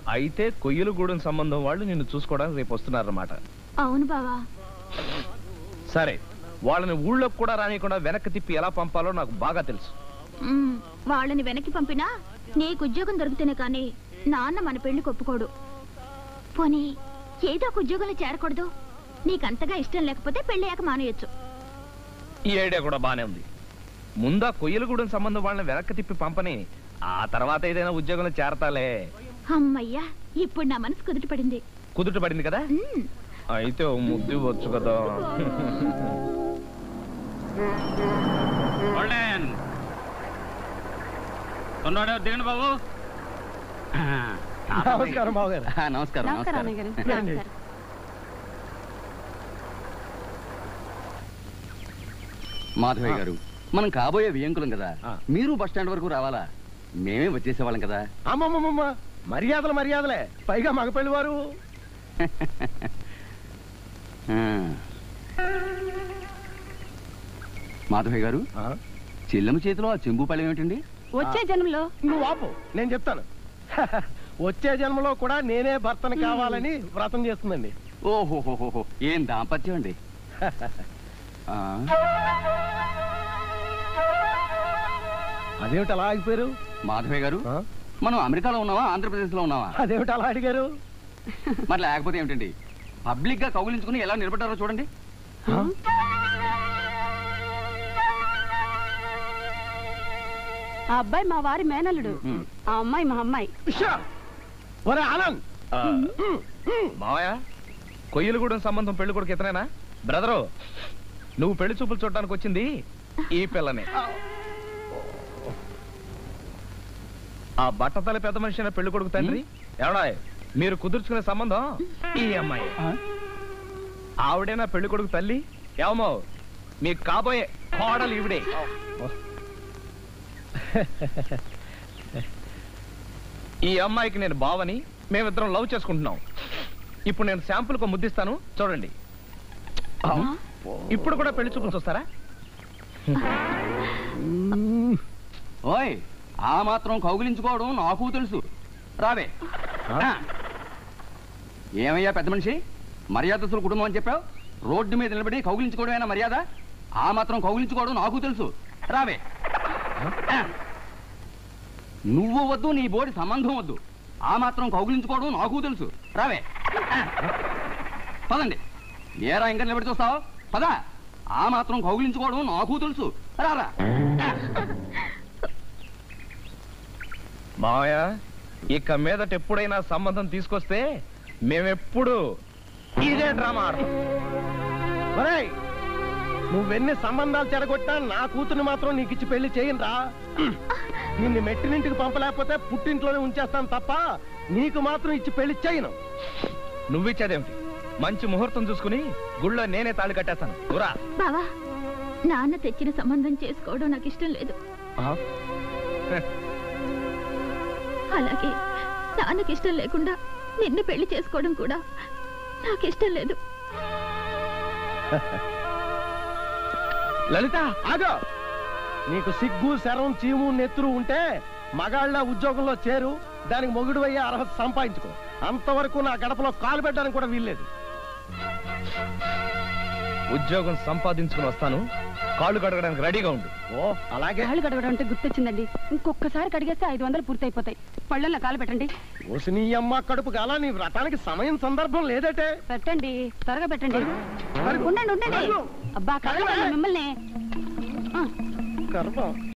అయితే కొయ్యలగూడెం సంబంధం వాళ్ళు నిన్ను చూసుకోవడానికి రేపు వస్తున్నారన్నమాట అవును బావా సరే వాళ్ళని ఊళ్ళోకి కూడా రానియకుండా వెనక్కి తిప్పి ఎలా పంపాలో నాకు బాగా తెలుసు మ్మ్. వాళ్ళని వెనక్కి పంపినా నీకు ఉద్యోగం దొరికితేనే కానీ నాన్న మన పెళ్లి ఒప్పుకోడు పోనీ ఏదో ఒక ఉద్యోగంలో చేరకూడదు నీకంతగా ఇష్టం లేకపోతే పెళ్ళయ్యాక మానేయొచ్చు ఈ ఐడియా కూడా బానే ఉంది ముందా కొయ్యలగూడెం సంబంధం వాళ్ళని వెనక్కి తిప్పి పంపని ఆ తర్వాత ఏదైనా ఉద్యోగంలో చేరతాలే అమ్మయ్యా ఇప్పుడు నా మనసు కుదుట పడింది కుదుట పడింది కదా మ్మ్. అయితే ఓ ముద్దు వచ్చు కదా గోల్డెన్ ఉన్నాడు దిగండి బాబు నమస్కారం బావగారు ఆ, నమస్కారం నమస్కారం రండి. మాధవయ్య గారు మనం కాబోయే వియంకులం కదా ఆ. మీరు బస్ స్టాండ్ వరకు రావాలా మేమే వచ్చేసేవాళ్ళం కదా అమ్మమ్మమ్మ మర్యాదలు మర్యాదలే పైగా మగపెళ్లి వారు ఆ. మాధవయ్య గారు చెల్లెమ్మ చేతిలో ఆ చెంబు పళ్ళెం ఏమిటండి వచ్చే జన్మలో నువ్వు ఆపు నేను చెప్తాను వచ్చే జన్మలో కూడా నేనే భర్తను కావాలని వ్రతం చేస్తుందండి ఓహోహోహో ఏం దాంపత్యం అండి ఆ, అదేమిటి అలా ఆగిపోయారు మాధవయ్య గారు ఆ? మనం అమెరికాలో ఉన్నావా ఆంధ్రప్రదేశ్ లో ఉన్నావా అదేమిటి అలా అడిగారు మరి లేకపోతే ఏమిటండి పబ్లిక్ గా కౌగిలించుకుని ఎలా నిలబడ్డారో చూడండి ఆ? ఆ అబ్బాయి మా వారి మేనల్లుడు ఉమ్. ఆ అమ్మాయి మా అమ్మాయి ఉషా! ఒరే ఆనంద్ ఆ, మావయ్య కొయ్యలగూడెం సంబంధం పెళ్లి కొడుకు ఇతనేనా బ్రదరు నువ్వు పెళ్లి చూపులు చూడడానికి వచ్చింది ఈ పిల్లనే ఆ బట్టతల పెద్ద మనిషి అయిన పెళ్లి కొడుకు తండ్రి ఎవడా మీరు కుదుర్చుకునే సంబంధం ఈ అమ్మాయి ఆవిడేనా పెళ్లి కొడుకు తల్లి ఏమో మీకు కాబోయే కోడలు ఈవిడే ఈ అమ్మాయికి నేను బావని మేమిద్దరం లవ్ చేసుకుంటున్నాం ఇప్పుడు నేను శాంపుల్ కు ముద్దిస్తాను చూడండి ఇప్పుడు కూడా పెళ్లి చూపులు చూస్తారా ఓయ్ ఆ మాత్రం కౌగిలించుకోవడం నాకు తెలుసు రావే ఆ. ఏమయ్యా పెద్ద మనిషి మర్యాదస్తుల కుటుంబం అని చెప్పావు రోడ్డు మీద నిలబడి కౌగిలించుకోవడమేనా మర్యాద ఆ మాత్రం కౌగిలించుకోవడం నాకు తెలుసు రావే ఆ. నువ్వు వద్దు నీ బోడి సంబంధం వద్దు ఆ మాత్రం కౌగిలించుకోవడం నాకు తెలుసు రావే ఆ. పదండి ఏరా ఇంకా నిలబడి చూస్తావు పద ఆ మాత్రం కౌగిలించుకోవడం నాకు తెలుసు రారా ఆ. మావయ్య ఇక మీదట ఎప్పుడైనా సంబంధం తీసుకొస్తే మేమెప్పుడు ఇదే డ్రామా ఆడతాం ఒరేయ్ నువ్వెన్ని సంబంధాలు చెడగొట్టా నా కూతుర్ని మాత్రం నీకు ఇచ్చి పెళ్లి చేయనురా నిన్ను మెట్టినింటికి పంపలేకపోతే పుట్టింట్లోనే ఉంచేస్తాను తప్ప నీకు మాత్రం ఇచ్చి పెళ్లి చేయను నువ్విచ్చేదేమిటి మంచి ముహూర్తం చూసుకుని గుళ్ళో నేనే తాళి కట్టేస్తాను ఊరా బావా నాన్న తెచ్చిన సంబంధం చేసుకోవడం నాకు ఇష్టం లేదు అలాగే నాన్నకి ఇష్టం లేకుండా నిన్ను పెళ్లి చేసుకోవడం కూడా నాకు ఇష్టం లేదు లలిత ఆగో నీకు సిగ్గు శరం చీము నెత్తురు ఉంటే మగాళ్ళ ఉద్యోగంలో చేరు దానికి మొగుడు అయ్యే అర్హత సంపాదించుకో అంతవరకు నా గడపలో కాలు పెట్టడానికి కూడా వీల్లేదు ఉద్యోగం సంపాదించుకుని వస్తాను కాళ్ళు కడగడానికి రెడీగా ఉండు ఓ అలాగే కాళ్ళు కడగడం అంటే గుర్తొచ్చిందండి ఇంకొకసారి కడిగేస్తే ఐదు వందలు పూర్తయిపోతాయి పళ్ళల్లో కాలు పెట్టండి ఓసి నీ అమ్మ కడుపు గాల నీ వ్రతానికి సమయం సందర్భం లేదటే పెట్టండి త్వరగా పెట్టండి అరుగు. ఉండండి ఉండండి అరుగు. అబ్బా కడగండి మిమ్మల్ని ఆ. గర్భం